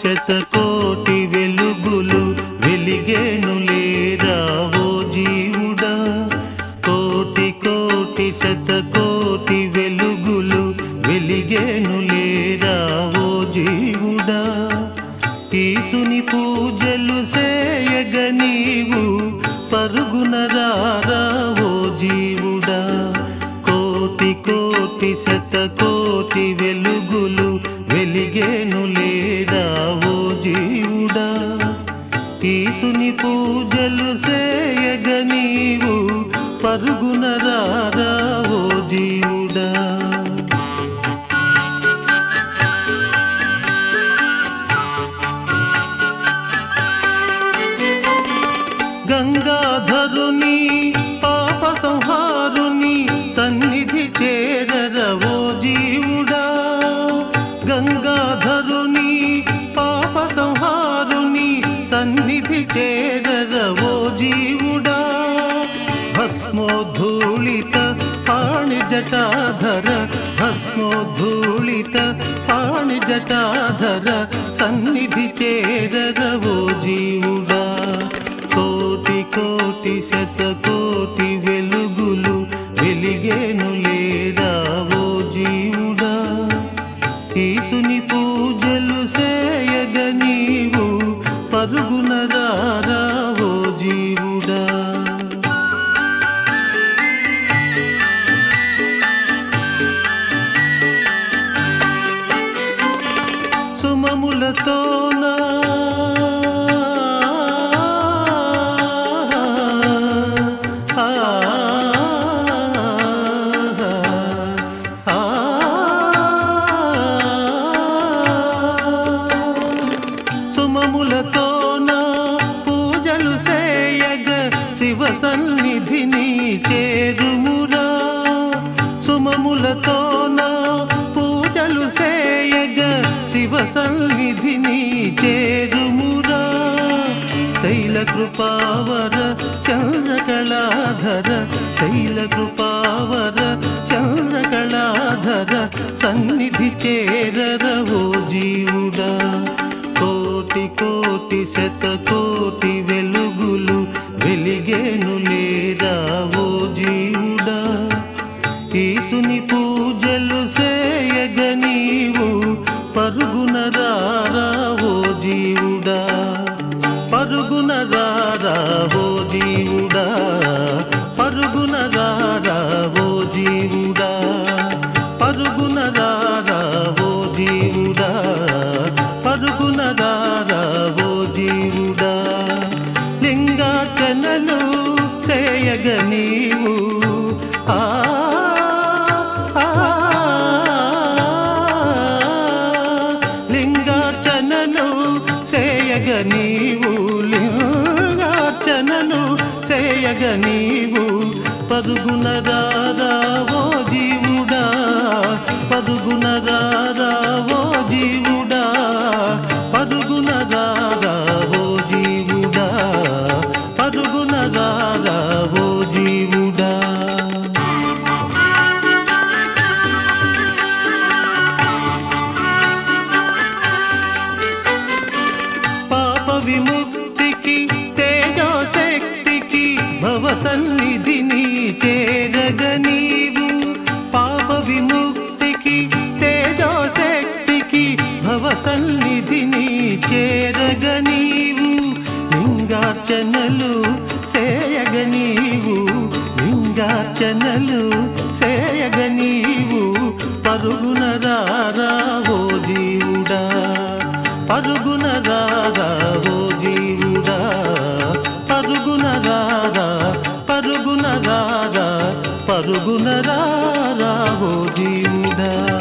శతకోటి వెలుగులు వెలిగేను లేరా ఓ జీవుడా కోటి కోటి శతకోటి వెలుగులు వెలిగేను లేరా ఓ జీవుడా ఈసుని పూజలు సేయగ నీవు పరుగున రారా ఓ జీవుడా కోటి కోటి శతకోటి వెలుగులు వెలిగేను లేరా ఓ జీవుడా ఈసుని పూజలు సేయగ నీవు పరుగున రారా ఓ జీవుడా గంగాధరుని పాప సంహారుని సన్నిధి చేరరవో జీవుడా గంగాధరుని పాప సంహారుని సన్నిధి చేరరవో జీవుడా భస్మోద్ధూళిత పాణి జటాధర భస్మోద్ధూళిత పాణి జటాధర సన్నిధి చేరరవో జీవుడా కోటి కోటి శతకోటి వెలుగులు వెలిగేను లేరా ఓ జీవుడా ఈసుని పూజలు సేయగ నీవు పరుగున రారా ఓ జీవుడా సుమములతోనా ఆ, ఆ, సుమములతోన పూజలు సేయగ శివ సన్నిధిని చేరుమురా సుమములతోన పూజలు సేయగ శివ సన్నిధిని చేరుమురా శైల కృపావర చంద్రకళాధర శైల కృపావర చంద్రకళాధర సన్నిధి చేరరవో జీవుడా కోటి కోటి శతకోటి వెలుగులు వెలిగేను లేరా ఓ జీవుడా ఈసుని పూజలు సేయగ నీవు పరుగున రారా ఓ జీవుడా పరుగున రారా ఓ జీవుడా పరుగున రారా ఓ జీవుడా పరుగున రారా ఓ జీవుడా పరుగున రారా ఓ జీవుడా లింగార్చనలు చేయగ నీవు ఆ ఆ, లింగార్చనను చేయగ నీవు లింగార్చనను చేయగ నీవు పరుగున రారా ఓ జీవుడా పరుగున రారా ఓ జీవుడా పరుగున రారా ఓ జీవుడా పరుగున రారా ఓ జీవుడా పాప విముక్తికి తేజశక్తికి భవ సన్నిధిని చేరగ నీవు పాప విముక్తికి తేజశక్తికి భవ సన్నిధిని చేరగ నీవు లింగార్చనలు చేయగ నీవు లింగార్చనలు చేయగ నీవు పరుగున రారా ఓ జీవుడా పరుగున రారా ఓ జీవుడా పరుగున రారా పరుగున రారా పరుగున రారా ఓ జీవుడా